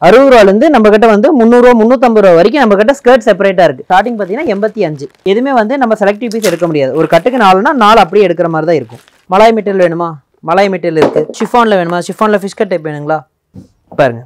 அறுபது ரூபாலேருந்து நம்ம கிட்ட வந்து முந்நூறுவா முந்நூற்றம்பது ரூபா வரைக்கும் நம்ம கிட்ட ஸ்கர்ட் செப்பரேட்டாக இருக்குது ஸ்டார்டிங் பார்த்தீங்கன்னா எண்பத்தி அஞ்சு எதுவுமே வந்து நம்ம செலக்டிவ் பீஸ் எடுக்க முடியாது ஒரு கட்டுக்கு நாலுனா நாலு அப்படியே எடுக்கிற மாதிரி தான் இருக்கும் மலாய் மெட்டீரியல் வேணுமா மலாய் மெட்டீரியல் இருக்குது ஷிஃபானில் வேணுமா ஷிஃபானில் ஃபிஷ் கட் டைப் வேணுங்களா பாருங்க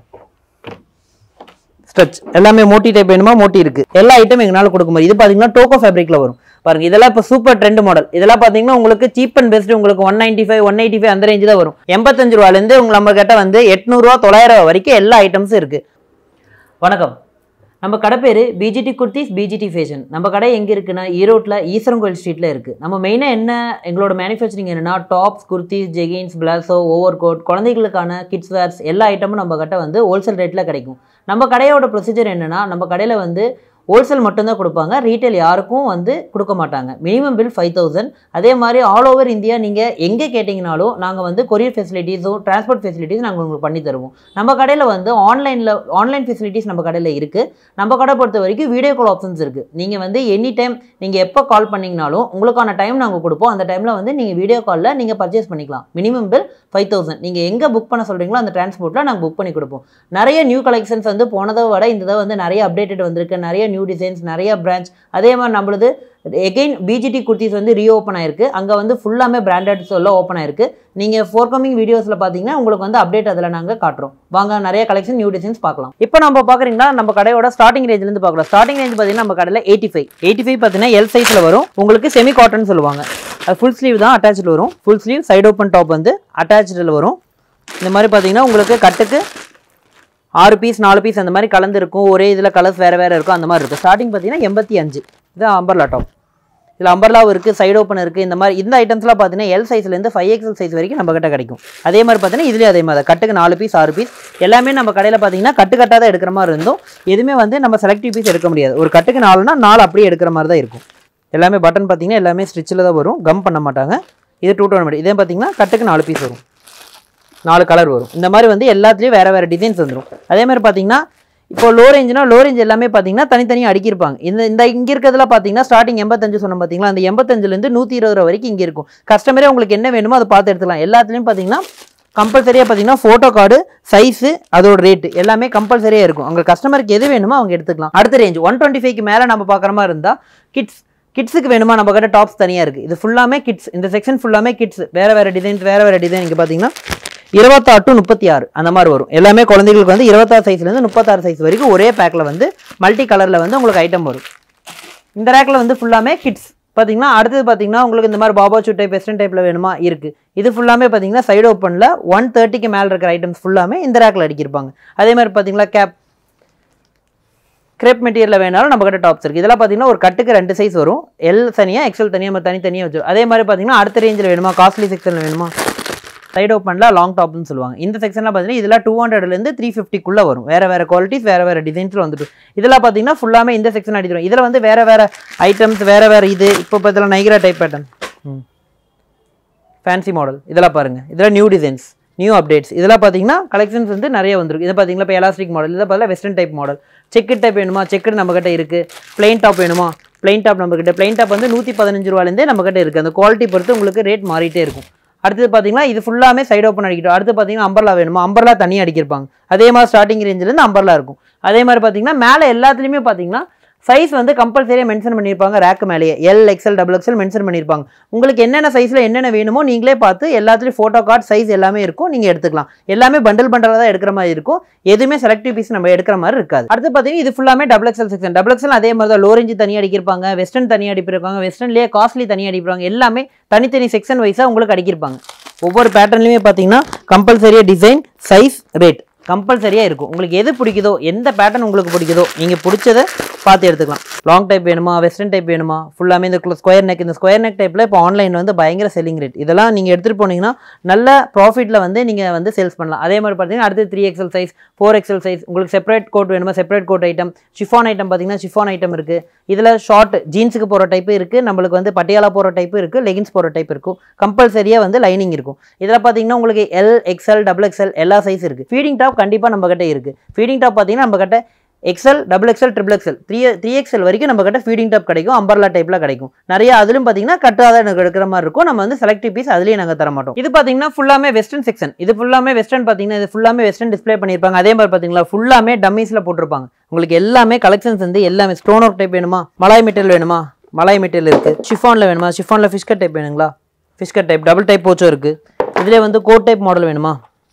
ஸ்ட்ரெச் எல்லாமே மோட்டி டைப் வேணுமா மோட்டி இருக்கு எல்லா ஐட்டம் எங்களால கொடுக்க முடியும் இது பாத்தீங்கன்னா டோக்கோ ஃபேப்ரிக்ல வரும் பாருங்க இதெல்லாம் இப்போ சூப்பர் ட்ரெண்ட் மாடல் இதெல்லாம் பாத்தீங்கன்னா உங்களுக்கு சீப் அண்ட் பெஸ்ட் உங்களுக்கு one ninety five one eighty five அந்த ரேஞ்சு தான் வரும் எண்பத்தஞ்சு ரூபாலேருந்து உங்க நம்ம கிட்ட வந்து எட்நூறுவா தொள்ளாயிரம் ரூபா வரைக்கும் எல்லா ஐட்டம்ஸும் இருக்கு வணக்கம் நம்ம கடை பேர் பிஜிடி குர்த்திஸ் பிஜிடி ஃபேஷன் நம்ம கடை எங்கே இருக்குன்னா ஈரோட்டில் ஈஸ்வரன் ஸ்ட்ரீட்டில் இருக்குது நம்ம மெயினாக என்ன எங்களோட மேனுஃபேக்சரிங் என்னன்னா tops kurtis jeggings palazzo over coat குழந்தைகளுக்கான கிட்ஸ் வேர்ஸ் எல்லா ஐட்டமும் நம்ம கிட்ட வந்து ஹோல்சேல் ரேட்டில் கிடைக்கும் நம்ம கடையோட ப்ரொசீஜர் என்னன்னா நம்ம கடையில் வந்து ஹோல்சேல் மட்டும்தான் கொடுப்பாங்க ரீட்டைல் யாருக்கும் வந்து கொடுக்க மாட்டாங்க மினிமம் பில் ஃபைவ் தௌசண்ட் அதே மாதிரி ஆல் ஓவர் இந்தியா நீங்கள் எங்கே கேட்டிங்கனாலும் நாங்கள் வந்து கொரியர் ஃபெசிலிட்டிஸும் டிரான்ஸ்போர்ட் ஃபெசிலிட்டிஸ் நாங்கள் உங்களுக்கு பண்ணி தருவோம் நம்ம கடையில் வந்து ஆன்லைனில் ஆன்லைன் ஃபெசிலிட்டிஸ் நம்ம கடையில் இருக்குது நம்ம கடை பொறுத்த வரைக்கும் வீடியோ கால் ஆப்ஷன்ஸ் இருக்குது நீங்கள் வந்து எனி டைம் நீங்கள் எப்போ கால் பண்ணிங்கனாலும் உங்களுக்கான டைம் நாங்கள் கொடுப்போம் அந்த டைமில் வந்து நீங்கள் வீடியோ காலில் நீங்கள் பர்ச்சேஸ் பண்ணிக்கலாம் மினிமம் பில் ஃபைவ் தௌசண்ட் நீங்கள் எங்கே புக் பண்ண சொல்கிறீங்களோ அந்த டிரான்ஸ்போர்ட்டில் நாங்கள் புக் பண்ணி கொடுப்போம் நிறைய நியூ கலெக்ஷன்ஸ் வந்து போனதை விட இந்த தடவை வந்து நிறைய அப்டேட்டட் வந்திருக்கு நிறைய நியூ டிசைன்ஸ் நிறைய பிரான்ச் அதே மாதிரி நம்மளது எகெயின் பிஜிடி குர்த்திஸ் வந்து ரீஓப்பன் ஆயிருக்கு அங்கே வந்து ஃபுல்லாமே பிராண்டட்ஸ் எல்லாம் ஓப்பன் ஆயிருக்கு நீங்கள் ஃபோர் கமிங் வீடியோஸில் பார்த்தீங்கன்னா உங்களுக்கு வந்து அப்டேட் அதில் நாங்கள் காட்டுறோம் வாங்க நிறைய கலெக்ஷன் நியூ டிசைன்ஸ் பார்க்கலாம் இப்போ நம்ம பார்க்குறீங்கன்னா நம்ம கடையோட ஸ்டார்டிங் ரேஞ்சிலேருந்து பார்க்கலாம் ஸ்டார்டிங் ரேஞ்ச் பார்த்தீங்கன்னா நம்ம கடையில் எயிட்டி ஃபைவ் எயிட்டி ஃபைவ் பார்த்தீங்கன்னா எல் சைஸில் வரும் உங்களுக்கு செமி காட்டன் சொல்லுவாங்க அது ஃபுல் ஸ்லீவ் தான் அட்டாச்சில் வரும் full sleeve side open top வந்து அட்டாச்சில் வரும் இந்த மாதிரி பார்த்தீங்கன்னா உங்களுக்கு கட்டுக்கு ஆறு பீஸ் நாலு பீஸ் அந்த மாதிரி கலந்து இருக்கும் ஒரே இதில் கலர்ஸ் வேறு வேறு இருக்கும் அந்த மாதிரி இருக்கும் ஸ்டார்டிங் பார்த்தீங்கன்னா எண்பத்தி அஞ்சு இது அம்பர்லா டாப் இதில் அம்பர்லாவும் இருக்குது சைடு ஓப்பன் இருக்குது இந்த மாதிரி இந்த ஐட்டம்ஸ்லாம் பார்த்தீங்கன்னா எல் சைஸ்லேருந்து ஃபைவ் எக்ஸல் சைஸ் வரைக்கும் நம்ம கிட்ட கிடைக்கும் அதே மாதிரி பார்த்தீங்கன்னா இதுலேயும் அதே மாதிரி தான். கட்டுக்கு நாலு பீஸ் ஆறு பீஸ் எல்லாமே நம்ம கடையில் பார்த்தீங்கன்னா கட்டு கட்டாக தான் எடுக்கிற மாதிரி இருந்தோம் எதுவுமே வந்து நம்ம செலக்டிவ் பீஸ் எடுக்க முடியாது ஒரு கட்டுக்கு நாலுனா நாலு அப்படியே எடுக்கிற மாதிரி தான் இருக்கும் எல்லாமே பட்டன் பார்த்தீங்கன்னா எல்லாமே ஸ்டிச்சில் தான் வரும் கம் பண்ண மாட்டாங்க இது டூ டோன் இதே பார்த்தீங்கன்னா கட்டுக்கு நாலு பீஸ் வரும் நாலு கலர் வரும் இந்த மாதிரி வந்து எல்லாத்துலேயும் வேறு வேறு டிசைன்ஸ் வந்துடும் அதே மாதிரி பார்த்தீங்கன்னா இப்போ லோ ரேஞ்சுனா லோ ரேஞ்ச் எல்லாமே பார்த்தீங்கன்னா தனித்தனியாக அடுக்கியிருப்பாங்க இந்த இந்த இங்கே இருக்கிறதுல பார்த்தீங்கன்னா ஸ்டார்டிங் எண்பத்தஞ்சு சொன்னோம் பார்த்தீங்களா அந்த எண்பத்தஞ்சுலேருந்து நூற்றி இருபது ரூபா வரைக்கும் இங்கே இருக்கும் கஸ்டமரே உங்களுக்கு என்ன வேணுமோ அதை பார்த்து எடுத்துக்கலாம் எல்லாத்துலேயும் பார்த்தீங்கன்னா கம்பல்சரியாக பார்த்தீங்கன்னா ஃபோட்டோ கார்டு சைஸு அதோட ரேட்டு எல்லாமே கம்பல்சரியாக இருக்கும் அவங்க கஸ்டமருக்கு எது வேணுமோ அவங்க எடுத்துக்கலாம் அடுத்த ரேஞ்ச் ஒன் டுவெண்ட்டி ஃபைவ்க்கு மேலே நம்ம பார்க்குற மாதிரி இருந்தால் கிட்ஸ் கிட்ஸுக்கு வேணுமா நம்ம கிட்ட டாப்ஸ் தனியாக இருக்குது இது ஃபுல்லாமே கிட்ஸ் இந்த செக்ஷன் ஃபுல்லாமே கிட்ஸ் வேறு வேறு டிசைன்ஸ் வேறு வேறு டிசைன் இங்கே பார்த்தீங்கன்னா இருபத்தாறு டு முப்பத்தி ஆறு அந்த மாதிரி வரும் எல்லாமே குழந்தைகளுக்கு வந்து இருபத்தாறு சைஸ்லேருந்து முப்பத்தாறு சைஸ் வரைக்கும் ஒரே பேக்கில் வந்து மல்டி கலரில் வந்து உங்களுக்கு ஐட்டம் வரும் இந்த ரேக்கில் வந்து ஃபுல்லாமே கிட்ஸ் பார்த்தீங்கன்னா அடுத்தது பார்த்தீங்கன்னா உங்களுக்கு இந்த மாதிரி பாபா டைப் வெஸ்டர்ன் டைப்பில் வேணுமா இருக்குது இது ஃபுல்லாமே பார்த்தீங்கன்னா சைடு ஓப்பனில் ஒன் தேர்ட்டிக்கு மேலே இருக்கிற ஐட்டம்ஸ் ஃபுல்லாமே இந்த ரேக்கில் அடிக்கிருப்பாங்க அதே மாதிரி பார்த்தீங்களா கேப் கிரேப் மெட்டீரியல் வேணாலும் நம்ம கிட்ட டாப்ஸ் இருக்குது இதெல்லாம் பார்த்தீங்கன்னா ஒரு கட்டுக்கு ரெண்டு சைஸ் வரும் எல் தனியாக எக்ஸல் தனியாக நம்ம தனித்தனியாக வச்சிருக்கோம் அதே மாதிரி பார்த்தீங்கன்னா அடுத்த ரேஞ்சில் வேணுமா காஸ்ட்லி செக்ஷனில் வேணுமா சைடு ஓப்பனில் லாங் டாப்னு சொல்லுவாங்க இந்த செக்ஷனில் பார்த்தீங்கன்னா இதெல்லாம் டூ ஹண்ட்ரட்லேருந்து த்ரீ ஃபிஃப்டிக்குள்ளே வரும் வேறு வேறு குவாலிட்டிஸ் வேறு வேறு டிசைன்ஸில் வந்துட்டு இதெல்லாம் பார்த்தீங்கன்னா ஃபுல்லாமே இந்த செக்ஷன் அடிச்சிடும் இதில் வந்து வேறு வேறு ஐட்டம்ஸ் வேறு வேறு இது இப்போ பார்த்தீங்கன்னா நைக்ரா டைப் பேட்டர்ன் ஃபேன்சி மாடல் இதெல்லாம் பாருங்கள் இதெல்லாம் நியூ டிசைன்ஸ் நியூ அப்டேட்ஸ் இதெல்லாம் பார்த்தீங்கன்னா கலெக்ஷன்ஸ் வந்து நிறைய வந்திருக்கு இது பார்த்தீங்கன்னா இப்போ எலாஸ்டிக் மாடல் இதை பார்த்தா western type model check type வேணுமா செக்குடு நம்மக்கிட்ட இருக்குது பிளைன் டாப் வேணுமா பிளைன் டாப் நம்மக்கிட்ட பிளைன் டாப் வந்து நூற்றி பதினஞ்சு ரூபாலேருந்தே நம்மக்கிட்ட இருக்குது அந்த குவாலிட்டி பொறுத்து உங்களுக்கு ரேட் மாறிட்டே இருக்கும் அடுத்தது பார்த்தீங்கன்னா இது ஃபுல்லாமே சைடு ஓப்பன் அடிக்கிட்டோம் அடுத்து பார்த்தீங்கன்னா அம்பர்லா வேணுமா அம்பர்லா தனியாக அடிக்கிருப்பாங்க அதே மாதிரி ஸ்டார்டிங் ரேஞ்சிலேருந்து அம்பர்லா இருக்கும் அதே மாதிரி பார்த்தீங்கன்னா மேலே எல்லாத்துலேயுமே பார்த்தீங்கன்னா சைஸ் வந்து கம்பல்சரியாக மென்ஷன் பண்ணியிருப்பாங்க ரேக்கு மேலேயே L XL double XL mention பண்ணியிருப்பாங்க உங்களுக்கு என்னென்ன சைஸில் என்னென்ன வேணுமோ நீங்களே பார்த்து எல்லாத்துலேயும் ஃபோட்டோ கார்டு சைஸ் எல்லாமே இருக்கும் நீங்கள் எடுத்துக்கலாம் எல்லாமே பண்டல் பண்டலாக தான் எடுக்கிற மாதிரி இருக்கும் எதுவுமே செலக்டிவ் பீஸ் நம்ம எடுக்கிற மாதிரி இருக்காது அடுத்து பார்த்தீங்கன்னா இது ஃபுல்லாமே double XL section double XL அதே மாதிரி தான் லோ ரேஞ்சு தனியாக அடிக்கிருப்பாங்க வெஸ்டர்ன் தனியாக அடிப்பிருப்பாங்க வெஸ்டர்ன்லேயே காஸ்ட்லி தனியாக அடிப்பாங்க எல்லாமே தனித்தனி செக்ஷன் வைஸாக உங்களுக்கு அடிக்கிருப்பாங்க ஒவ்வொரு பேட்டர்ன்லையுமே பார்த்தீங்கன்னா கம்பல்சரியாக டிசைன் சைஸ் ரேட் கம்பல்சரியாக இருக்கும் உங்களுக்கு எது பிடிக்குதோ எந்த பேட்டர்ன் உங்களுக்கு பிடிக்குதோ நீங்கள் பிடிச்சதை பார்த்து எடுத்துக்கலாம் லாங் டைப் வேணுமா வெஸ்டர்ன் டைப் வேணுமா ஃபுல்லாமே இந்த ஸ்கொயர் நெக் இந்த ஸ்கொயர் நெக் டைப்பில் இப்போ ஆன்லைன் வந்து பயங்கர செல்லிங் ரேட் இதெல்லாம் நீங்கள் எடுத்துகிட்டு போனீங்கன்னா நல்ல ப்ராஃபிட்டில் வந்து நீங்கள் வந்து சேல்ஸ் பண்ணலாம் அதே மாதிரி பார்த்தீங்கன்னா அடுத்து three XL size four XL size உங்களுக்கு செப்பரேட் கோட் வேணுமா separate coat item chiffon item பார்த்தீங்கன்னா ஷிஃபான் ஐட்டம் இருக்குது இதில் ஷார்ட் ஜீன்ஸுக்கு போகிற டைப்பு இருக்குது நம்மளுக்கு வந்து பட்டியாலா போகிற டைப்பு இருக்குது லெகின்ஸ் போகிற டைப் இருக்கும் கம்பல்சரியாக வந்து லைனிங் இருக்கும் இதில் பார்த்தீங்கன்னா உங்களுக்கு எல் எக்ஸ்எல் டபுள் எக்ஸ்எல் எல்லா சைஸ் இருக்குது ஃபீடிங் டாப் கண்டிப்பாக நம்ம கிட்ட இருக்குது ஃபீடிங் டாப் பார்த்தீங்கன்னா நம்ம கிட்ட XL double XL triple XL three three XL வரைக்கும் நம்ம கிட்ட ஃபீடிங் டாப் கிடைக்கும் அம்பர்லா டைப்ல கிடைக்கும் நிறைய அதிலும் பார்த்தீங்கன்னா கட்டாத எனக்கு எடுக்கிற மாதிரி இருக்கும் நம்ம வந்து செலக்டிவ் பீஸ் அதுலேயே நாங்கள் தர மாட்டோம் இது பார்த்தீங்கன்னா ஃபுல்லாமே வெஸ்டர்ன் செக்ஷன் இது ஃபுல்லாமே வெஸ்டர்ன் பார்த்தீங்கன்னா இது ஃபுல்லாமே வெஸ்டர்ன் டிஸ்ப்ளே பண்ணியிருப்பாங்க அதே மாதிரி பார்த்தீங்களா ஃபுல்லாமே டம்மீஸில் போட்டிருப்பாங்க உங்களுக்கு எல்லாமே கலெக்ஷன்ஸ் வந்து எல்லாமே ஸ்டோன் ஒர்க் டைப் வேணுமா மலாய் மெட்டீரியல் வேணுமா மலாய் மெட்டீரியல் இருக்குது ஷிஃபானில் வேணுமா ஷிஃபானில் ஃபிஷ்கட் டைப் வேணுங்களா ஃபிஷ்கட் டைப் டபுள் டைப் போச்சோ இருக்குது இதிலே வந்து கோட் டைப் மாடல் வேணுமா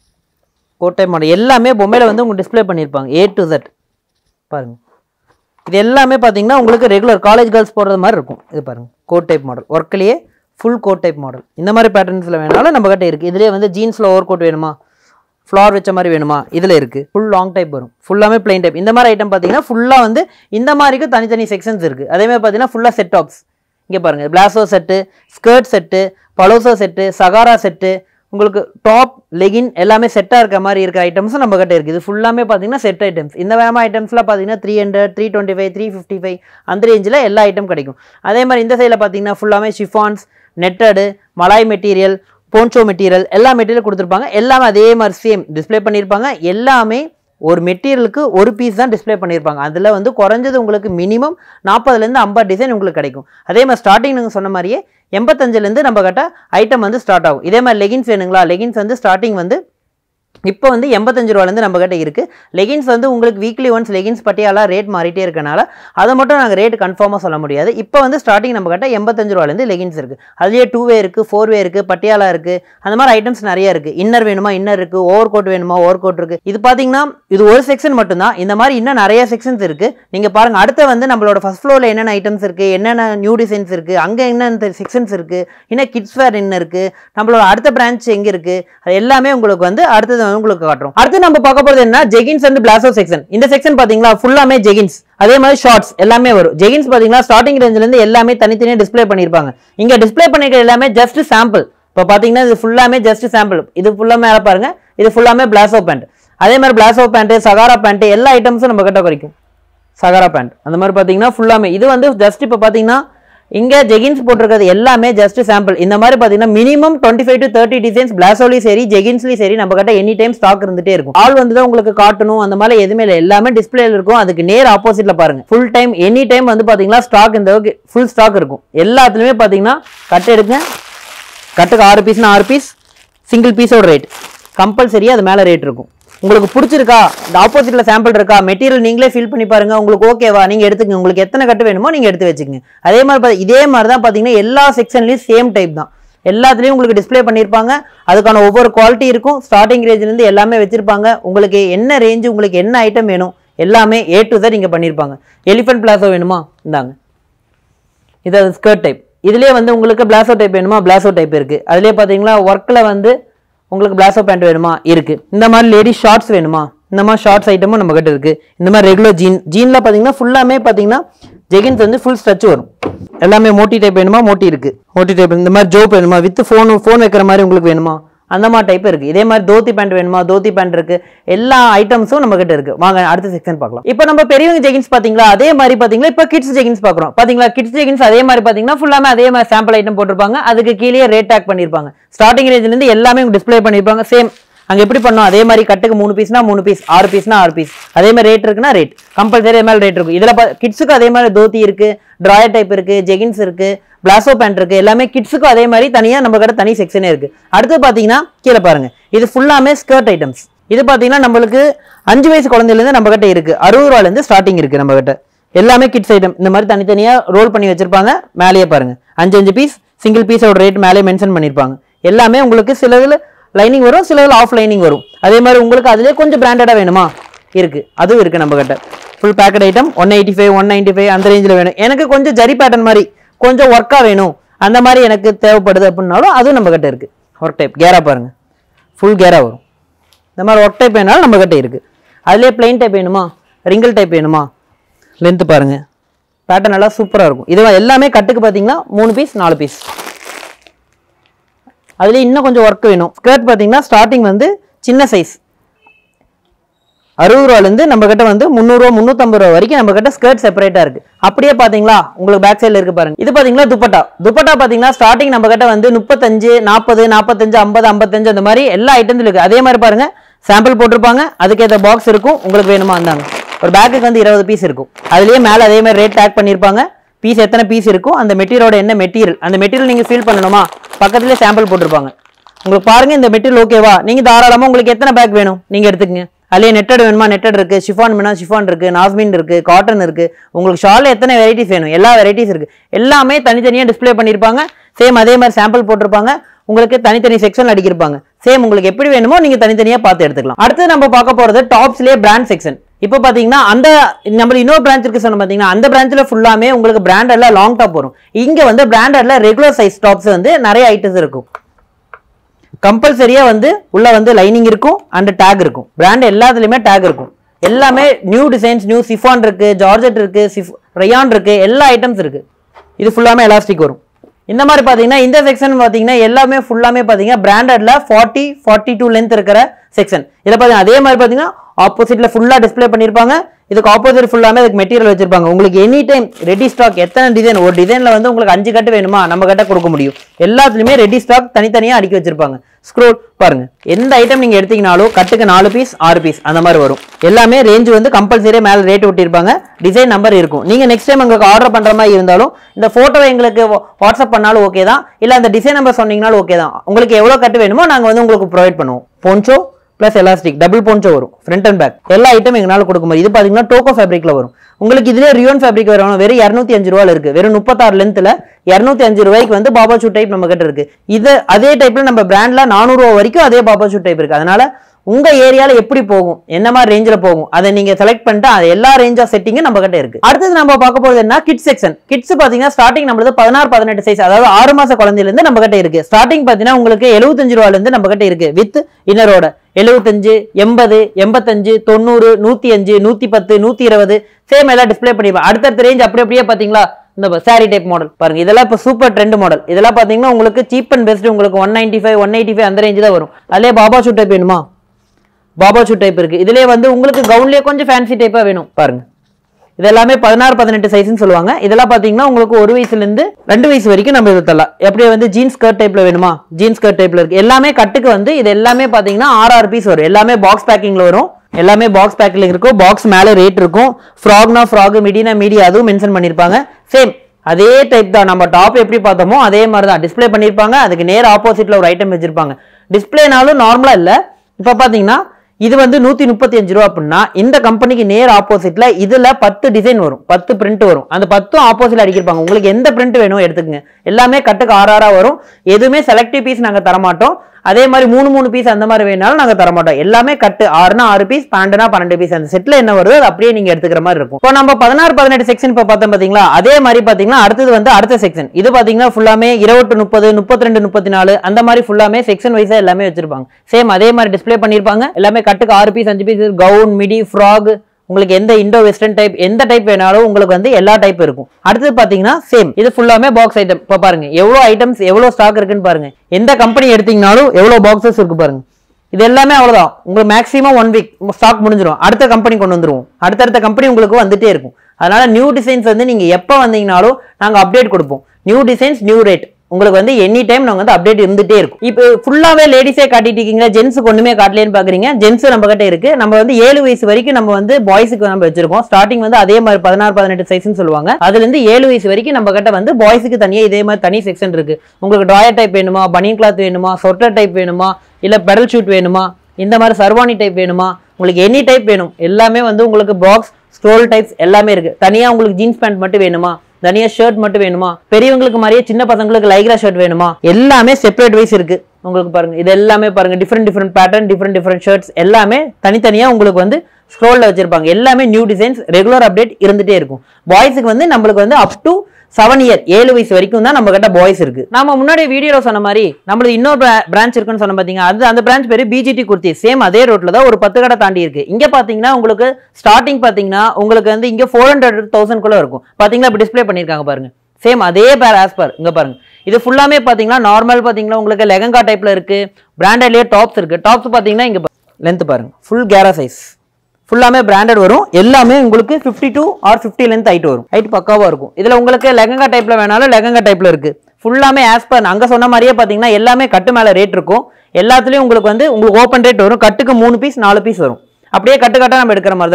கோட் டைப் மாடல் எல்லாமே பொம்மையில் வந்து உங்களுக்கு டிஸ்ப்ளே பண்ணியிருப்பாங்க ஏ டு Z பாருங்க இது எல்லாமே பார்த்தீங்கன்னா உங்களுக்கு ரெகுலர் காலேஜ் கேர்ள்ஸ் போடுறது மாதிரி இருக்கும் இது பாருங்க கோட் டைப் மாடல் ஒர்க்லேயே ஃபுல் கோட் டைப் மாடல் இந்த மாதிரி பேட்டர்ன்ஸில் வேணாலும் நம்ம கிட்ட இருக்குது இதுலேயே வந்து ஜீன்ஸில் ஓவர் கோட் வேணுமா ஃப்ளார் வச்ச மாதிரி வேணுமா இதில் இருக்குது ஃபுல் லாங் டைப் வரும் ஃபுல்லாமே பிளைன் டைப் இந்த மாதிரி ஐட்டம் பார்த்தீங்கன்னா ஃபுல்லாக வந்து இந்த மாதிரிக்கு தனித்தனி செக்ஷன்ஸ் இருக்குது அதேமாதிரி பார்த்தீங்கன்னா ஃபுல்லாக செட் டாப்ஸ் இங்கே பாருங்கள் palazzo set skirt set palazzo set sharara set உங்களுக்கு டாப் லெகின் எல்லாமே செட்டாக இருக்க மாதிரி இருக்க ஐட்டம்ஸும் நம்ம கிட்ட இருக்குது இது ஃபுல்லாமே பார்த்தீங்கன்னா செட் ஐட்டம்ஸ் இந்த வேமா ஐட்டம்ஸ்லாம் பார்த்தீங்கன்னா three hundred three twenty five three fifty five அந்த ரேஞ்சில் எல்லா ஐட்டம் கிடைக்கும் அதே மாதிரி இந்த சைடில் பார்த்தீங்கன்னா ஃபுல்லாமே chiffons netted malai material poncho material எல்லா மெட்டீரியல் கொடுத்துருப்பாங்க எல்லாமே அதே மாதிரி சேம் டிஸ்ப்ளே பண்ணியிருப்பாங்க எல்லாமே ஒரு மெட்டீரியலுக்கு ஒரு பீஸ் தான் டிஸ்ப்ளே பண்ணியிருப்பாங்க அதில் வந்து குறைஞ்சது உங்களுக்கு மினிமம் நாற்பதுலேருந்து ஐம்பது டிசைன் உங்களுக்கு கிடைக்கும் அதே மாதிரி ஸ்டார்டிங் நீங்கள் சொன்ன மாதிரியே எண்பத்தஞ்சிலேருந்து நம்ம கிட்ட ஐட்டம் வந்து ஸ்டார்ட் ஆகும் இதே மாதிரி லெகின்ஸ் வேணுங்களா லெகின்ஸ் வந்து ஸ்டார்டிங் வந்து இப்போ வந்து எண்பத்தஞ்சு ரூபாலேருந்து நம்ம கிட்ட இருக்குது லெகின்ஸ் வந்து உங்களுக்கு weekly once leggings Patiala rate மாறிட்டே இருக்கனால அதை மட்டும் நாங்கள் ரேட் கன்ஃபார்மாக சொல்ல முடியாது இப்போ வந்து ஸ்டார்டிங் நம்ம கிட்ட எண்பத்தஞ்சு ரூபாலேருந்து லெகின்ஸ் இருக்குது அதுலேயே டூ வே இருக்குது ஃபோர் வே இருக்குது பட்டியாலா இருக்குது அந்த மாதிரி ஐட்டம்ஸ் நிறைய இருக்குது இன்னர் வேணுமா இன்னர் இருக்குது ஓவர் கோட் வேணுமா ஓவர் கோட் இருக்குது இது பார்த்தீங்கன்னா இது ஒரு செக்ஷன் மட்டும்தான் இந்த மாதிரி இன்னும் நிறைய செக்ஷன்ஸ் இருக்குது நீங்கள் பாருங்கள் அடுத்து வந்து நம்மளோட ஃபஸ்ட் ஃப்ளோரில் என்னென்ன ஐட்டம்ஸ் இருக்குது என்னென்ன நியூ டிசைன்ஸ் இருக்குது அங்கே என்னென்ன செக்ஷன்ஸ் இருக்குது இன்னும் கிட்ஸ் வேர் என்ன இருக்குது நம்மளோட அடுத்த பிரான்ச் எங்கே இருக்குது அது எல்லாமே உங்களுக்கு வந்து அடுத்தது வந்து உங்களுக்கு காட்டுறோம் அடுத்து நம்ம பார்க்க போகிறது என்ன ஜெகின்ஸ் அண்ட் பிளாசோ செக்ஷன் இந்த செக்ஷன் பார்த்தீங்களா ஃபுல்லாமே ஜெகின்ஸ் அதே மாதிரி ஷார்ட்ஸ் எல்லாமே வரும் ஜெகின்ஸ் பார்த்தீங்கன்னா ஸ்டார்டிங் ரேஞ்சிலேருந்து எல்லாமே தனித்தனியாக டிஸ்ப்ளே பண்ணியிருப்பாங்க இங்கே டிஸ்ப்ளே பண்ணிருக்க எல்லாமே ஜஸ்ட் சாம்பிள் இப்போ பார்த்தீங்கன்னா இது ஃபுல்லாமே ஜஸ்ட் சாம்பிள் இது ஃபுல்லாமே மேலே பாருங்க இது ஃபுல்லாமே பிளாசோ பேண்ட் அதே மாதிரி பிளாசோ பேண்ட் சகாரா பேண்ட் எல்லா ஐட்டம்ஸும் நம்ம கிட்ட கிடைக்கும் சகாரா பேண்ட் அந்த மாதிரி பார்த்தீங்கன்னா ஃபுல்லாமே இது வந்து ஜஸ்ட் இப்போ பார்த்தீங்கன்னா இங்கே ஜெகின்ஸ் போட்டிருக்கிறது எல்லாமே ஜஸ்ட் சாம்பிள் இந்த மாதிரி பார்த்தீங்கன்னா minimum twenty five to thirty designs பிளாசோலையும் சரி ஜெகின்ஸ்லையும் சரி நம்ம கிட்ட எனி டைம் ஸ்டாக் இருந்துட்டே இருக்கும் ஆள் வந்து தான் உங்களுக்கு காட்டணும் அந்த மாதிரி எதுவுமே இல்லை எல்லாமே டிஸ்பிளேல இருக்கும் அதுக்கு நேர் ஆப்போசிட்ல பாருங்க ஃபுல் டைம் எனி டைம் வந்து பார்த்தீங்கன்னா ஸ்டாக் இந்த ஃபுல் ஸ்டாக் இருக்கும் எல்லாத்துலேயுமே பார்த்தீங்கன்னா கட் எடுங்க கட்டுக்கு ஆறு பீஸ்னா ஆறு பீஸ் சிங்கிள் பீஸோட ரேட் கம்பல்சரி அது மேலே ரேட் இருக்கும் உங்களுக்கு பிடிச்சிருக்கா இந்த ஆப்போசிட்ல சாம்பிள் இருக்கா மெட்டீரியல் நீங்களே ஃபில் பண்ணி பாருங்க உங்களுக்கு ஓகேவா நீங்க எடுத்துக்கங்க உங்களுக்கு எத்தனை கட்டு வேணுமோ நீங்க எடுத்து வச்சுக்கங்க அதே மாதிரி பா- இதே மாதிரி தான் பாத்தீங்கன்னா எல்லா செக்ஷன்லயும் சேம் டைப் தான் எல்லாத்துலயும் உங்களுக்கு டிஸ்ப்ளே பண்ணியிருப்பாங்க அதுக்கான ஒவ்வொரு குவாலிட்டி இருக்கும் ஸ்டார்டிங் ரேஞ்சில இருந்து எல்லாமே வச்சிருப்பாங்க உங்களுக்கு என்ன ரேஞ்சு உங்களுக்கு என்ன ஐட்டம் வேணும் எல்லாமே ஏ டு தான் இங்க பண்ணியிருப்பாங்க எலிஃபென்ட் பிளாசோ வேணுமா இந்தாங்க இது ஸ்கர்ட் டைப் இதுலயே வந்து உங்களுக்கு பிளாசோ டைப் வேணுமா பிளாசோ டைப் இருக்கு அதுலயே பாத்தீங்களா ஒர்க்ல வந்து உங்களுக்கு பிளாசோ பேண்ட் வேணுமா இருக்கு இந்த மாதிரி லேடிஸ் ஷார்ட்ஸ் வேணுமா இந்த மாதிரி ஷார்ட்ஸ் ஐட்டமும் நம்ம கிட்ட இருக்கு இந்த மாதிரி ரெகுலர் ஜீன் ஜீன்ல பாத்தீங்கன்னா ஃபுல்லாமே பாத்தீங்கன்னா ஜெகின்ஸ் வந்து ஃபுல் ஸ்ட்ரெச் வரும் எல்லாமே மோட்டி டைப் வேணுமா மோட்டி இருக்கு மோட்டி டைப் இந்த மாதிரி ஜோப் வேணுமா வித் ஃபோன் ஃபோன் வைக்கிற மாதிரி உங்களுக்கு வேணுமா அந்த மாதிரி டைப் இருக்கு இதே மாதிரி தோத்தி பேண்ட் வேணுமா தோத்தி பேண்ட் இருக்கு எல்லா ஐட்டம்ஸும் நம்ம கிட்ட இருக்கு வாங்க அடுத்த செக்ஷன் பார்க்கலாம் இப்போ நம்ம பெரியவங்க ஜெகின்ஸ் பாத்தீங்களா அதே மாதிரி பாத்தீங்களா இப்போ கிட்ஸ் ஜெகின்ஸ் பார்க்குறோம் பாத்தீங்களா கிட்ஸ் ஜெகின்ஸ் அதே மாதிரி பாத்தீங்கன்னா ஃபுல்லாமே அதே மாதிரி சாம்பிள் ஐட்டம் போட்டிருப்பாங்க அதுக்கு கீழே ரேட் டேக் பண்ணிருப்பாங்க ஸ்டார்டிங் ரேஞ்சில இருந்து எல்லாமே டிஸ்ப்ளே பண்ணிருப்பாங்க சேம் அங்க எப்படி பண்ணோம் அதே மாதிரி கட்டுக்கு மூணு பீஸ்னா மூணு பீஸ் ஆறு பீஸ்னா ஆறு பீஸ் அதே மாதிரி ரேட் இருக்குன்னா ரேட் கம்பல்சரி அதே மாதிரி ரேட் இருக்கும் இதுல கிட்ஸுக்கு அதே மாதிரி தோத்தி இருக்கு ட்ராயர் டைப் இருக்கு ஜெகின்ஸ் இருக்கு பிளாசோ பேண்ட் இருக்கு எல்லாமே கிட்ஸுக்கும் அதே மாதிரி தனியா நம்ம கிட்ட தனி செக்ஷனே இருக்கு அடுத்து பாத்தீங்கன்னா கீழே பாருங்க இது ஃபுல்லாமே ஸ்கர்ட் ஐட்டம்ஸ் இது பாத்தீங்கன்னா நம்மளுக்கு அஞ்சு வயசு குழந்தையில இருந்து நம்ம கிட்ட இருக்கு அறுபது ரூபாயில இருந்து ஸ்டார்டிங் இருக்கு நம்ம கிட்ட எல்லாமே கிட்ஸ் ஐட்டம் இந்த மாதிரி தனித்தனியா ரோல் பண்ணி வச்சிருப்பாங்க மேலேயே பாருங்க அஞ்சு அஞ்சு பீஸ் சிங்கிள் பீஸோட ரேட் மேலே மென்ஷன் பண்ணிருப்பாங்க எல்லாமே உங்களுக்கு சிலதுல லைனிங் வரும் சிலதுல ஆஃப் லைனிங் வரும் அதே மாதிரி உங்களுக்கு அதுலேயே கொஞ்சம் பிராண்டடா வேணுமா இருக்கு அதுவும் இருக்கு நம்ம கிட்ட full packet item one eighty five one ninety five அந்த ரேஞ்சில் வேணும் எனக்கு கொஞ்சம் ஜரி பேட்டர்ன் மாதிரி கொஞ்சம் ஒர்க்கா வேணும் அந்த மாதிரி எனக்கு தேவைப்படுது அப்படின்னாலும் அதுவும் நம்ம கிட்ட இருக்கு ஒர்க் டைப் கேரா பாருங்க ஃபுல் கேரா வரும் இந்த மாதிரி ஒர்க் டைப் வேணாலும் நம்ம கிட்ட இருக்கு அதுலேயே பிளைன் டைப் வேணுமா ரிங்கிள் டைப் வேணுமா லென்த் பாருங்க பேட்டர்ன் நல்லா சூப்பராக இருக்கும் இது எல்லாமே கட்டுக்கு பார்த்தீங்கன்னா மூணு பீஸ் நாலு பீஸ் அதுலேயே இன்னும் கொஞ்சம் ஒர்க் வேணும் ஸ்கர்ட் பார்த்தீங்கன்னா ஸ்டார்டிங் வந்து சின்ன சைஸ் அறுபது ரூபாலேருந்து நம்ம கிட்ட வந்து முந்நூறுரூவா முந்நூற்றம்பது ரூபா வரைக்கும் நம்ம கிட்ட ஸ்கர்ட் செப்பரேட்டாக இருக்கு அப்படியே பார்த்தீங்களா உங்களுக்கு பேக் சைடில் இருக்கு பாருங்க இது பார்த்தீங்கன்னா துப்பட்டா துப்பட்டா பார்த்தீங்கன்னா ஸ்டார்டிங் நம்ம கிட்ட வந்து முப்பத்தஞ்சு நாற்பது நாற்பத்தஞ்சு ஐம்பது ஐம்பத்தஞ்சு அந்த மாதிரி எல்லா ஐட்டம்ஸும் இருக்கு அதே மாதிரி பாருங்க சாம்பிள் போட்டிருப்பாங்க அதுக்கேற்ற பாக்ஸ் இருக்கும் உங்களுக்கு வேணுமா இருந்தாங்க ஒரு பேக்குக்கு வந்து இருபது பீஸ் இருக்கும் அதுலயே மேல அதே மாதிரி ரேட் டேக் பண்ணியிருப்பாங்க பீஸ் எத்தனை பீஸ் இருக்கும் அந்த மெட்டீரியலோட என்ன மெட்டீரியல் அந்த மெட்டீரியல் நீங்க ஃபீல் பண்ணணுமா பக்கத்துலேயே சாம்பிள் போட்டிருப்பாங்க உங்களுக்கு பாருங்க இந்த மெட்டீரியல் ஓகேவா நீங்க தாராளமா உங்களுக்கு எத்தனை பேக் வேணும் நீங்க எடுத்துக்கங்க அதுலயே நெட்டட் வேணுமா நெட்டட் இருக்கு ஷிஃபான் வேணா ஷிஃபான் இருக்கு நாஸ்மின் இருக்கு காட்டன் இருக்கு உங்களுக்கு ஷால்ல எத்தனை வெரைட்டிஸ் வேணும் எல்லா வெரைட்டிஸ் இருக்கு எல்லாமே தனித்தனியா டிஸ்ப்ளே பண்ணியிருப்பாங்க சேம் அதே மாதிரி சாம்பிள் போட்டிருப்பாங்க உங்களுக்கு தனித்தனி செக்ஷன் அடிக்கிருப்பாங்க சேம் உங்களுக்கு எப்படி வேணுமோ நீங்க தனித்தனியா பார்த்து எடுத்துக்கலாம் அடுத்து நம்ம பார்க்க போறது டாப்ஸ்லயே பிராண்ட் செக்ஷன் இப்போ பாத்தீங்கன்னா அந்த நம்ம இன்னொரு பிரான்ச் இருக்கு சொன்ன பாத்தீங்கன்னா அந்த பிரான்ச்ல ஃபுல்லாமே உங்களுக்கு பிராண்டட்ல லாங் டாப் வரும் இங்க வந்து பிராண்டட்ல ரெகுலர் சைஸ் டாப்ஸ் வந்து நிறைய ஐட்டம்ஸ் இருக்கும் கம்பல்சரியா வந்து உள்ள வந்து லைனிங் இருக்கும் அண்ட் டேக் இருக்கும் பிராண்ட் எல்லாத்துலயுமே டேக் இருக்கும் எல்லாமே நியூ டிசைன்ஸ் நியூ சிஃபான் இருக்கு ஜார்ஜெட் இருக்கு சிஃப் ரயான் இருக்கு எல்லா ஐட்டம்ஸ் இருக்கு இது ஃபுல்லாமே எலாஸ்டிக் வரும் இந்த மாதிரி பாத்தீங்கன்னா இந்த செக்ஷன் பாத்தீங்கன்னா எல்லாமே ஃபுல்லாமே பாத்தீங்கன்னா பிராண்டட்ல ஃபார்ட்டி ஃபார்ட்டி டூ லென்த் இருக்கிற செக்ஷன் இதுல பாத்தீங்கன்னா அதே மாதிரி பாத்தீங்கன்னா ஆப்போசிட்ல ஃபுல்லா டிஸ்ப்ளே பண்ணிருப்பாங்க இதுக்கு ஆப்போசிட் ஃபுல்லாமே அதுக்கு மெட்டீரியல் வச்சிருப்பாங்க உங்களுக்கு எனி டைம் ரெடி ஸ்டாக் எத்தனை டிசைன் ஒரு டிசைன்ல வந்து உங்களுக்கு அஞ்சு கட்டு வேணுமா நம்ம கட்ட கொடுக்க முடியும் எல்லாத்துலயுமே ரெடி ஸ்டாக் தனித்தனியா அடுக்கி வச்சிருப்பாங்க ஸ்க்ரோல் பாருங்க எந்த ஐட்டம் நீங்க எடுத்தீங்கனாலும் கட்டுக்கு நாலு பீஸ் ஆறு பீஸ் அந்த மாதிரி வரும் எல்லாமே ரேஞ்ச் வந்து கம்பல்சரியா மேல ரேட் ஒட்டியிருப்பாங்க டிசைன் நம்பர் இருக்கும் நீங்க நெக்ஸ்ட் டைம் உங்களுக்கு ஆர்டர் பண்ற மாதிரி இருந்தாலும் இந்த போட்டோ எங்களுக்கு வாட்ஸ்அப் பண்ணாலும் ஓகே தான் இல்ல அந்த டிசைன் நம்பர் சொன்னீங்கனாலும் ஓகே தான் உங்களுக்கு எவ்வளவு கட்டு வேணுமோ நாங்க வந்து உங்களுக்கு ப்ரொவைட் பண்ணுவோம் poncho plus elastic double poncho வரும் ஃப்ரண்ட் அண்ட் பேக் எல்லா ஐட்டம் எங்களால கொடுக்க முடியும் இது பாத்தீங்கன்னா டோக்கோ ஃபேப்ரிக்ல வரும் உங்களுக்கு இதுல ரியோன் ஃபேப்ரிக் வரும் வெறும் இரநூத்தி அஞ்சு ரூபால இருக்கு வெறும் முப்பத்தாறு லென்த்ல இரநூத்தி அஞ்சு ரூபாய்க்கு வந்து பாபா ஷூட் டைப் நம்ம கிட்ட இருக்கு இது அதே டைப்ல நம்ம பிராண்ட்ல நானூறு ரூபா வரைக்கும் அதே பாபா ஷூட் டைப் இருக்கு அதனால உங்க ஏரியால எப்படி போகும் என்ன மாதிரி ரேஞ்சில் போகும் அதை நீங்க செலக்ட் பண்ணிட்டு அது எல்லா ரேஞ்ச் ஆஃப் செட்டிங்கும் நம்ம கிட்ட இருக்கு அடுத்தது நம்ம பார்க்க போறது என்ன கிட்ஸ் செக்ஷன் கிட்ஸ் பாத்தீங்கன்னா ஸ்டார்டிங் நம்மளது பதினாறு பதினெட்டு சைஸ் அதாவது ஆறு மாச குழந்தையில இருந்து நம்ம கிட்ட இருக்கு ஸ்டார்டிங் பாத்தீங்கன்னா உங்களுக்கு எழுபத்தஞ்சு ரூபாயில இருந்து நம்ம கிட்ட இருக்கு வித் இன்னரோட எழுபத்தஞ்சு எண்பது எண்பத்தஞ்சு தொண்ணூறு நூத்தி அஞ்சு நூத்தி பத்து நூத்தி இருபது சேம் எல்லாம் டிஸ்ப்ளே பண்ணிருப்பேன் அடுத்தடுத்த ரேஞ்ச் அப்படி அப்படியே பாத்தீங்களா இந்த சாரி டைப் மாடல் பாருங்க இதெல்லாம் இப்போ சூப்பர் ட்ரெண்ட் மாடல் இதெல்லாம் பாத்தீங்கன்னா உங்களுக்கு சீப் அண்ட் பெஸ்ட் உங்களுக்கு one ninety five one eighty five அந்த ரேஞ்ச் தான் வரும் அதுலேயே பாபா ஷூட் டைப் வேணுமா பாபா ஷூட் டைப் இருக்கு இதுலயே வந்து உங்களுக்கு கவுன்லயே கொஞ்சம் ஃபேன்சி டைப்பா வேணும் பாருங்க இது எல்லாமே பதினாறு பதினெட்டு சைஸ்னு சொல்லுவாங்க இதெல்லாம் பாத்தீங்கன்னா உங்களுக்கு ஒரு வயசுல இருந்து ரெண்டு வயசு வரைக்கும் நம்ம இது தரலாம் எப்படி வந்து ஜீன்ஸ் ஸ்கர்ட் டைப்ல வேணுமா ஜீன்ஸ் ஸ்கர்ட் டைப்ல இருக்கு எல்லாமே கட்டுக்கு வந்து இது எல்லாமே பாத்தீங்கன்னா ஆறு ஆறு பீஸ் வரும் எல்லாமே பாக்ஸ் பேக்கிங்ல வரும் எல்லாமே பாக்ஸ் பேக்கில் இருக்கும் பாக்ஸ் மேல ரேட் இருக்கும் ஃப்ராக்னா ஃப்ராக் மிடினா மீடி அதுவும் மென்ஷன் பண்ணிருப்பாங்க சேம் அதே டைப் தான் நம்ம டாப் எப்படி பார்த்தோமோ அதே மாதிரி தான் டிஸ்ப்ளே பண்ணியிருப்பாங்க அதுக்கு நேர் ஆப்போசிட்ல ஒரு ஐட்டம் வச்சிருப்பாங்க டிஸ்பிளேனாலும் நார்மலா இல்ல இப்போ பாத்தீங்கன்னா இது வந்து நூத்தி முப்பத்தி அஞ்சு ரூபா அப்படின்னா இந்த கம்பெனிக்கு நேர் ஆப்போசிட்ல இதுல பத்து டிசைன் வரும் பத்து பிரிண்ட் வரும் அந்த பத்தும் ஆப்போசிட்ல அடிக்கிருப்பாங்க உங்களுக்கு எந்த பிரிண்ட் வேணும் எடுத்துக்கங்க எல்லாமே கட்டுக்கு ஆறு ஆறா வரும் எதுவுமே செலக்டிவ் பீஸ் நாங்க தரமாட்டோம் அதே மாதிரி மூணு மூணு பீஸ் அந்த மாதிரி வேணாலும் நாங்க தரமாட்டோம் எல்லாமே கட்டு ஆறுனா ஆறு பீஸ் பன்னெண்டுனா பன்னெண்டு பீஸ் அந்த செட்ல என்ன வருதோ அது அப்படியே நீங்க எடுத்துக்கிற மாதிரி இருக்கும் இப்போ நம்ம பதினாறு பதினெட்டு செக்ஷன் இப்போ பார்த்தோம் பாத்தீங்களா அதே மாதிரி பாத்தீங்கன்னா அடுத்தது வந்து அடுத்த செக்ஷன் இது பாத்தீங்கன்னா ஃபுல்லாமே இருபட்டு முப்பது முப்பத்தி ரெண்டு முப்பத்தி நாலு அந்த மாதிரி ஃபுல்லாமே செக்ஷன் வைஸா எல்லாமே வச்சிருப்பாங்க சேம் அதே மாதிரி டிஸ்ப்ளே பண்ணிருப்பாங்க எல்லாமே கட்டுக்கு ஆறு பீஸ் அஞ்சு பீஸ் கவுன் மிடி ஃப்ராக் உங்களுக்கு எந்த இண்டோ வெஸ்டர்ன் டைப் எந்த டைப் வேணாலும் உங்களுக்கு வந்து எல்லா டைப் இருக்கும் அடுத்தது பாத்தீங்கன்னா சேம் இது ஃபுல்லாமே பாக்ஸ் ஐட்டம் இப்போ பாருங்க எவ்வளவு ஐட்டம்ஸ் எவ்வளவு ஸ்டாக் இருக்குன்னு பாருங்க எந்த கம்பெனி எடுத்தீங்கனாலும் எவ்வளவு பாக்ஸஸ் இருக்கு பாருங்க இது எல்லாமே அவ்வளவுதான் உங்களுக்கு மேக்ஸிமம் ஒன் வீக் ஸ்டாக் முடிஞ்சிடும் அடுத்த கம்பெனி கொண்டு வந்துருவோம் அடுத்தடுத்த கம்பெனி உங்களுக்கு வந்துட்டே இருக்கும் அதனால நியூ டிசைன்ஸ் வந்து நீங்க எப்போ வந்தீங்கனாலும் நாங்க அப்டேட் கொடுப்போம் நியூ டிசைன்ஸ் நியூ ரேட் உங்களுக்கு வந்து எனி டைம் நாங்க வந்து அப்டேட் இருந்துட்டே இருக்கும் இப்போ ஃபுல்லாவே லேடிஸே காட்டிட்டு இருக்கீங்க ஜென்ஸுக்கு ஒண்ணுமே காட்டலேன்னு பாக்குறீங்க ஜென்ஸ் நம்ம கிட்ட இருக்கு நம்ம வந்து ஏழு வயசு வரைக்கும் நம்ம வந்து பாய்ஸுக்கு நம்ம வச்சிருக்கோம் ஸ்டார்டிங் வந்து அதே மாதிரி பதினாறு பதினெட்டு சைஸ்னு சொல்லுவாங்க அதுல இருந்து ஏழு வயசு வரைக்கும் நம்ம கிட்ட வந்து பாய்ஸுக்கு தனியா இதே மாதிரி தனி செக்ஷன் இருக்கு உங்களுக்கு ட்ராயர் டைப் வேணுமா பனியன் கிளாத் வேணுமா சொட்டர் டைப் வேணுமா இல்ல பெடல் ஷூட் வேணுமா இந்த மாதிரி சர்வானி டைப் வேணுமா உங்களுக்கு எனி டைப் வேணும் எல்லாமே வந்து உங்களுக்கு பாக்ஸ் ஸ்டோல் டைப்ஸ் எல்லாமே இருக்கு தனியா உங்களுக்கு ஜீன்ஸ் பேண்ட் மட்டும் வேணுமா தனியா ஷர்ட் மட்டும் வேணுமா பெரியவங்களுக்கு மாதிரியே சின்ன பசங்களுக்கு லைக்ரா ஷர்ட் வேணுமா எல்லாமே செப்பரேட் வைஸ் இருக்கு உங்களுக்கு பாருங்க இது எல்லாமே பாருங்க different different pattern different different shirts எல்லாமே தனித்தனியா உங்களுக்கு வந்து ஸ்க்ரோல்ல வச்சிருப்பாங்க எல்லாமே நியூ டிசைன்ஸ் ரெகுலர் அப்டேட் இருந்துட்டே இருக்கும் பாய்ஸுக்கு வந்து நம்மளுக்கு வந்து அப் டு செவன் இயர் ஏழு வயசு வரைக்கும் தான் நம்ம கிட்ட பாய்ஸ் இருக்கு நம்ம முன்னாடி வீடியோல சொன்ன மாதிரி நம்மளுக்கு இன்னொரு பிரான்ச் இருக்குன்னு சொன்ன பாத்தீங்க அது அந்த பிரான்ச் பேரு பிஜிடி குர்த்தி சேம் அதே ரோட்ல தான் ஒரு பத்து கடை தாண்டி இருக்கு இங்க பாத்தீங்கன்னா உங்களுக்கு ஸ்டார்டிங் பாத்தீங்கன்னா உங்களுக்கு வந்து இங்க ஃபோர் ஹண்ட்ரட் தௌசண்ட் குள்ள இருக்கும் பாத்தீங்களா இப்ப டிஸ்ப்ளே பண்ணிருக்காங்க பாருங்க சேம் அதே பேர் ஆஸ் பர் இங்க பாருங்க இது ஃபுல்லாமே பாத்தீங்கன்னா நார்மல் பாத்தீங்கன்னா உங்களுக்கு லெகங்கா டைப்ல இருக்கு பிராண்டட்லயே டாப்ஸ் இருக்கு டாப்ஸ் பாத்தீங்கன்னா இங்க லென்த் பாருங்க ஃபுல் கேரா சைஸ் ஃபுல்லாமே பிராண்டட் வரும் எல்லாமே உங்களுக்கு 52 two or fifty length height வரும் ஹைட் பக்காவா இருக்கும் இதுல உங்களுக்கு லெகங்கா டைப்ல வேணாலும் லெகங்கா டைப்ல இருக்கு ஃபுல்லாமே ஆஸ் பர் அங்க சொன்ன மாதிரியே பாத்தீங்கன்னா எல்லாமே கட்டு மேல ரேட் இருக்கும் எல்லாத்துலயும் உங்களுக்கு வந்து உங்களுக்கு ஓப்பன் ரேட் வரும் கட்டுக்கு மூணு பீஸ் நாலு பீஸ் வரும் அப்படியே கட்டு கட்டா நம்ம எடுக்கிற மாதிரி தான் இருக்கும்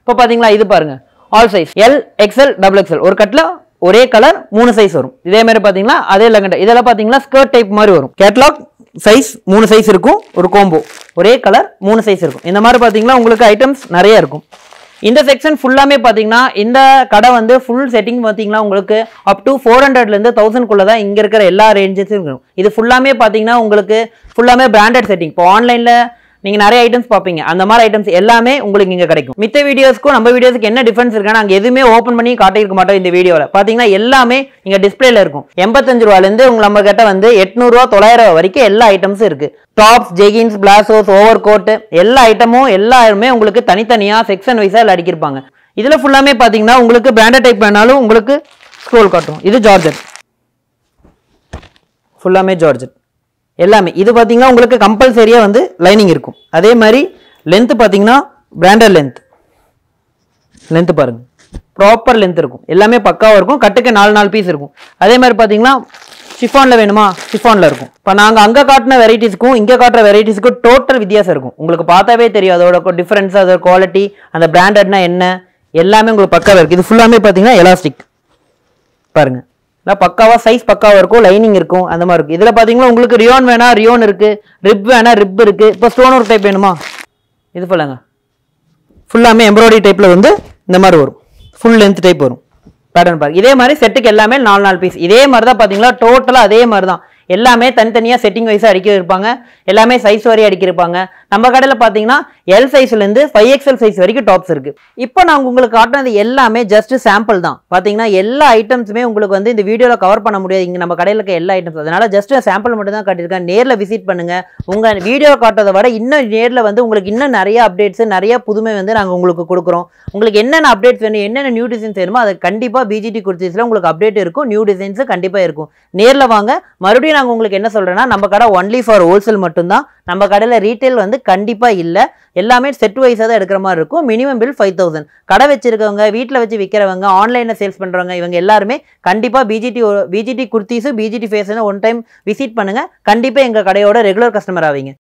இப்போ பார்த்தீங்களா இது பாருங்க all size L XL double XL ஒரு கட்டில் ஒரே கலர் மூணு சைஸ் வரும் இதே மாதிரி பார்த்தீங்களா அதே லெகண்டா இதெல்லாம் பார்த்தீங்கன்னா ஸ்கர்ட் டைப் மாதிரி வரும் கேட்லாக் சைஸ் மூணு சைஸ் இருக்கும் ஒரு கோம்போ ஒரே கலர் மூணு சைஸ் இருக்கும் இந்த மாதிரி பார்த்தீங்கன்னா உங்களுக்கு ஐட்டம்ஸ் நிறைய இருக்கும் இந்த செக்ஷன் ஃபுல்லாமே பார்த்தீங்கன்னா இந்த கடை வந்து ஃபுல் செட்டிங் பார்த்தீங்கன்னா உங்களுக்கு அப் டு ஃபோர் ஹண்ட்ரட்லேருந்து தௌசண்ட்குள்ளே தான் இங்கே இருக்கிற எல்லா ரேஞ்சஸும் இருக்கும் இது ஃபுல்லாமே பார்த்தீங்கன்னா உங்களுக்கு ஃபுல்லாமே பிராண்டட் செட்டிங் இப்போ ஆன்லைனில் நீங்கள் நிறைய ஐட்டம்ஸ் பார்ப்பீங்க அந்த மாதிரி ஐட்டம்ஸ் எல்லாமே உங்களுக்கு இங்கே கிடைக்கும் மித்த வீடியோஸ்க்கும் நம்ம வீடியோஸ்க்கு என்ன டிஃபரன்ஸ் இருக்குன்னா நாங்கள் எதுவுமே ஓப்பன் பண்ணி காட்டியிருக்க மாட்டோம் இந்த வீடியோவில் பார்த்தீங்கன்னா எல்லாமே இங்கே டிஸ்பிளேல இருக்கும் எண்பத்தஞ்சு ரூபாலேருந்து உங்க நம்ம கிட்ட வந்து எட்நூறுவா தொள்ளாயிரம் ரூபா வரைக்கும் எல்லா ஐட்டம்ஸும் இருக்கு tops jeggings palazzos over coat எல்லா ஐட்டமும் எல்லாருமே உங்களுக்கு தனித்தனியாக செக்ஷன் வைஸாக அடிக்கிருப்பாங்க இதில் ஃபுல்லாமே பார்த்தீங்கன்னா உங்களுக்கு பிராண்டட் டைப் வேணாலும் உங்களுக்கு ஸ்க்ரோல் காட்டும் இது ஜார்ஜட் ஃபுல்லாமே ஜார்ஜட் எல்லாமே இது பார்த்தீங்கன்னா உங்களுக்கு கம்பல்சரியாக வந்து லைனிங் இருக்கும் அதே மாதிரி லென்த் பார்த்தீங்கன்னா பிராண்டட் லென்த் லென்த் பாருங்க ப்ராப்பர் லென்த் இருக்கும் எல்லாமே பக்காவாக இருக்கும் கட்டுக்கு நாலு நாலு பீஸ் இருக்கும் அதே மாதிரி பார்த்தீங்கன்னா ஷிஃபானில் வேணுமா ஷிஃபானில் இருக்கும் இப்போ நாங்கள் அங்கே காட்டின வெரைட்டிஸ்க்கும் இங்கே காட்டுற வெரைட்டிஸ்க்கும் டோட்டல் வித்தியாசம் இருக்கும் உங்களுக்கு பார்த்தாவே தெரியும் அதோட டிஃப்ரென்ஸ் அதோட குவாலிட்டி அந்த பிராண்டட்னா என்ன எல்லாமே உங்களுக்கு பக்காவாக இருக்குது இது ஃபுல்லாமே பார்த்தீங்கன்னா எலாஸ்டிக் பாருங்க நான் பக்காவா சைஸ் பக்காவா இருக்கும் லைனிங் இருக்கும் அந்த மாதிரி இருக்கு இதுல பாத்தீங்கன்னா உங்களுக்கு ரியோன் வேணா ரியோன் இருக்கு ரிப் வேணா ரிப் இருக்கு இப்போ ஸ்டோன் ஒர்க் டைப் வேணுமா இது சொல்லுங்க ஃபுல்லாமே எம்ப்ராய்டரி டைப்ல வந்து இந்த மாதிரி வரும் ஃபுல் லென்த் டைப் வரும் பேட்டர்ன் பாருங்க இதே மாதிரி செட்டுக்கு எல்லாமே நாலு நாலு பீஸ் இதே மாதிரி தான் பாத்தீங்களா டோட்டலா அதே மாதிரி தான் எல்லாமே தனித்தனியாக செட்டிங் வைஸாக அடிக்க இருப்பாங்க எல்லாமே சைஸ் வரையும் அடிக்கிருப்பாங்க நம்ம கடையில் பார்த்தீங்கன்னா எல் சைஸ்லேருந்து ஃபைவ் எக்ஸ்எல் சைஸ் வரைக்கும் டாப்ஸ் இருக்கு இப்போ நான் உங்களுக்கு காட்டினது எல்லாமே ஜஸ்ட் சாம்பிள் தான் பார்த்தீங்கன்னா எல்லா ஐட்டம்ஸுமே உங்களுக்கு வந்து இந்த வீடியோவில் கவர் பண்ண முடியாது இங்கே நம்ம கடையில் இருக்க எல்லா ஐட்டம்ஸ் அதனால ஜஸ்ட் சாம்பிள் மட்டும் தான் காட்டியிருக்கேன் நேரில் விசிட் பண்ணுங்க உங்கள் வீடியோ காட்டுறதை விட இன்னும் நேரில் வந்து உங்களுக்கு இன்னும் நிறைய அப்டேட்ஸ் நிறைய புதுமை வந்து நாங்கள் உங்களுக்கு கொடுக்குறோம் உங்களுக்கு என்னென்ன அப்டேட்ஸ் வேணும் என்னென்ன நியூ டிசைன்ஸ் வேணுமோ அது கண்டிப்பாக பிஜிடி குர்த்திஸில் உங்களுக்கு அப்டேட் இருக்கும் நியூ டிசைன்ஸ் கண்டிப்பாக இருக்கும் நேரில் வாங்க மறுபடியும் நாங்கள் உங்களுக்கு என்ன சொல்கிறேன்னா நம்ம கடை ஒன்லி ஃபார் ஹோல்சேல் மட்டும்தான் நம்ம கடையில் ரீட்டைல் வந்து கண்டிப்பாக இல்லை எல்லாமே செட் வைஸாக தான் எடுக்கிற மாதிரி இருக்கும் மினிமம் பில் ஃபைவ் தௌசண்ட் கடை வச்சிருக்கவங்க வீட்டில் வச்சு விற்கிறவங்க ஆன்லைனில் சேல்ஸ் பண்ணுறவங்க இவங்க எல்லாருமே கண்டிப்பாக பிஜிடி பிஜிடி குர்த்திஸு பிஜிடி ஃபேஷனை ஒன் டைம் விசிட் பண்ணுங்கள் கண்டிப்பாக எங்கள் கடையோட ரெகுலர் கஸ்டமர் ஆவீங்க